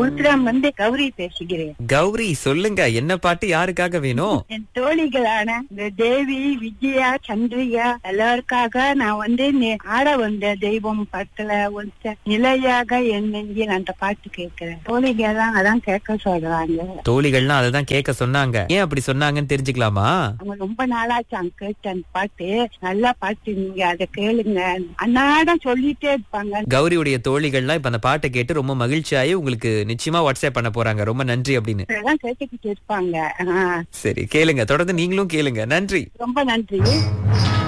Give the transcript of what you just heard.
உருத்திரம் வந்து கௌரி பேசுகிறேன் கௌரி சொல்லுங்க என்ன பாட்டு யாருக்காக வேணும் என் தோழிகளான இந்த தேவி விஜயா சந்திரிகா எல்லாருக்காக நான் வந்து நே- ஆட வந்த தெய்வம் படத்துல ஒருத்த நிலையாக என் நெஞ்சில் அந்த பாட்டு கேட்கிறேன் தோழிகள் தான் அதான் கேட்க சொல்றாங்க தோழிகள்லாம் அததான் கேட்க சொன்னாங்க ஏன் அப்படி சொன்னாங்கன்னு தெரிஞ்சுக்கலாமா அவங்க ரொம்ப நாளாச்சு அங்க கேட்ட அந்த பாட்டு நல்லா பாட்டு நீங்க அதை கேளுங்க அன்னாடம் சொல்லிட்டே இருப்பாங்க கௌரியுடைய தோழிகள்லாம் இப்ப அந்த பாட்டை கேட்டு ரொம்ப மகிழ்ச்சியாயி உங்களுக்கு நிச்சயமா வாட்ஸ்அப் பண்ண போறாங்க ரொம்ப நன்றி அப்படின்னு அதான் கேட்டுக்கிட்டு இருப்பாங்க ஆஹ் சரி கேளுங்க தொடர்ந்து நீங்களும் கேளுங்க நன்றி ரொம்ப நன்றி